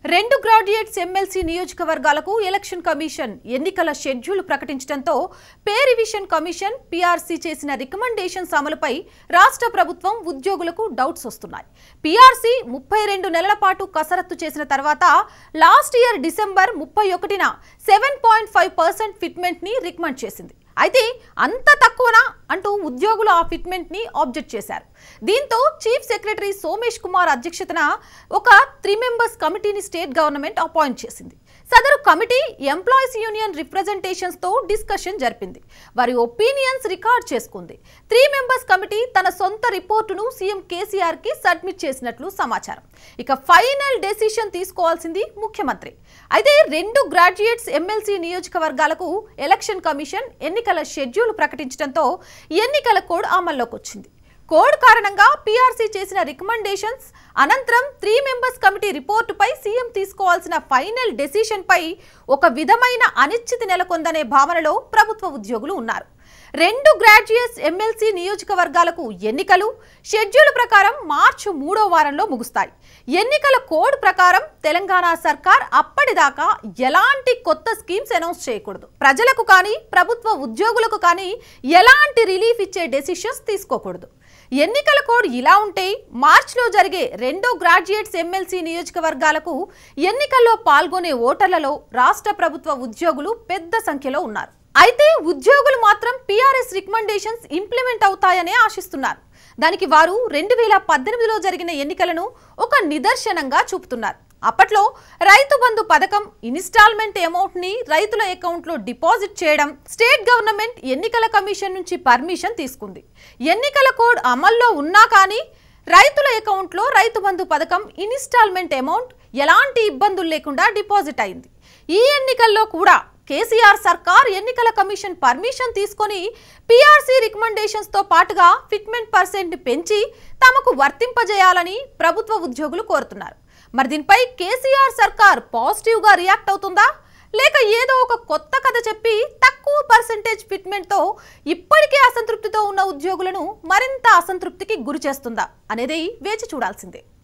రెండు graduates MLC నియోజకవర్గాలకు election commission ఎన్నికల షెడ్యూల్ ప్రకటించడంతో పే రివిజన్ కమిషన్ పీఆర్సీ చేసిన రికమెండేషన్స్ అమలుపై రాష్ట్ర ప్రభుత్వం ఉద్యోగులకు డౌట్స్ వస్తున్నాయి పీఆర్సీ ముప్పై రెండు నెలల పాటు కసరత్తు చేసిన తర్వాత లాస్ట్ ఇయర్ డిసెంబర్ ముప్పై ఒకటిన seven point five percent fitment ని రికమెండ్ చేసింది అయితే అంత తక్కువనా అంటూ ఉద్యోగులు ఆ ఫిట్మెంట్ ని ఆబ్జెక్ట్ చేశారు దీంతో చీఫ్ సెక్రటరీ సోమేష్ కుమార్ అధ్యక్షతన ఒక త్రీ మెంబర్స్ కమిటీని స్టేట్ గవర్నమెంట్ అపాయింట్ చేసింది సదరు కమిటీ ఎంప్లాయీస్ యూనియన్ రిప్రజెంటేషన్స్ తో డిస్కషన్ జరిపింది వారి ఒపీనియన్స్ రికార్డ్ చేసుకుంది త్రీ మెంబర్స్ కమిటీ తన సొంత రిపోర్టును సీఎం కేసీఆర్ కి సబ్మిట్ చేసినట్లు సమాచారం ఇక ఫైనల్ డెసిషన్ తీసుకోవాల్సింది ముఖ్యమంత్రి అయితే రెండు గ్రాడ్యుయేట్స్ ఎమ్మెల్సీ నియోజకవర్గాలకు ఎలక్షన్ కమిషన్ ఎన్నికల షెడ్యూల్ ప్రకటించడంతో ఎన్నికల కోడ్ అమల్లోకి వచ్చింది కోడ్ కారణంగా పీఆర్సీ చేసిన రికమెండేషన్స్ అనంతరం త్రీ మెంబర్స్ కమిటీ రిపోర్టుపై సీఎం తీసుకోవాల్సిన ఫైనల్ డెసిషన్ పై ఒక విధమైన అనిశ్చితి నెలకొందనే భావనలో ప్రభుత్వ ఉద్యోగులు ఉన్నారు రెండు గ్రాడ్యుయేట్స్ ఎమ్మెల్సీ నియోజకవర్గాలకు ఎన్నికలు షెడ్యూల్ ప్రకారం మార్చి మూడో వారంలో ముగుస్తాయి ఎన్నికల కోడ్ ప్రకారం తెలంగాణ సర్కార్ అప్పటిదాకా ఎలాంటి కొత్త స్కీమ్స్ అనౌన్స్ చేయకూడదు ప్రజలకు కానీ ప్రభుత్వ ఉద్యోగులకు కానీ ఎలాంటి రిలీఫ్ ఇచ్చే డెసిషన్స్ తీసుకోకూడదు ఎన్నికల కోడ్ ఇలా ఉంటే మార్చిలో జరిగే రెండో గ్రాడ్యుయేట్స్ ఎమ్మెల్సీ నియోజకవర్గాలకు ఎన్నికల్లో పాల్గొనే ఓటర్లలో రాష్ట్ర ప్రభుత్వ ఉద్యోగులు పెద్ద సంఖ్యలో ఉన్నారు అయితే ఉద్యోగులు మాత్రం పీఆర్ఎస్ రికమెండేషన్స్ ఇంప్లిమెంట్ అవుతాయనే ఆశిస్తున్నారు దానికి వారు రెండు వేల పద్దెనిమిదిలో జరిగిన ఎన్నికలను ఒక నిదర్శనంగా చూపుతున్నారు అప్పట్లో రైతు బంధు పథకం ఇన్స్టాల్మెంట్ అమౌంట్ ని రైతుల అకౌంట్లో డిపాజిట్ చేయడం స్టేట్ గవర్నమెంట్ ఎన్నికల కమిషన్ నుంచి పర్మిషన్ తీసుకుంది ఎన్నికల కోడ్ అమల్లో ఉన్నా కానీ రైతుల అకౌంట్లో రైతు బంధు పథకం ఇన్స్టాల్మెంట్ అమౌంట్ ఎలాంటి ఇబ్బందులు లేకుండా డిపాజిట్ అయింది ఈ ఎన్నికల్లో కూడా కేసీఆర్ సర్కార్ ఎన్నికల కమిషన్ పర్మిషన్ తీసుకొని పీఆర్సీ రికమెండేషన్స్ తో పాటుగా ఫిట్మెంట్ పర్సెంట్ పెంచి తమకు వర్తింపజేయాలని ప్రభుత్వ ఉద్యోగులు కోరుతున్నారు మరి దీనిపై కేసీఆర్ సర్కార్ పాజిటివ్ గా రియాక్ట్ అవుతుందా లేక ఏదో ఒక కొత్త కథ చెప్పి తక్కువ పర్సెంటేజ్ ఫిట్మెంట్ తో ఇప్పటికే అసంతృప్తితో ఉన్న ఉద్యోగులను మరింత అసంతృప్తికి గురి చేస్తుందా అనేది వేచి చూడాల్సిందే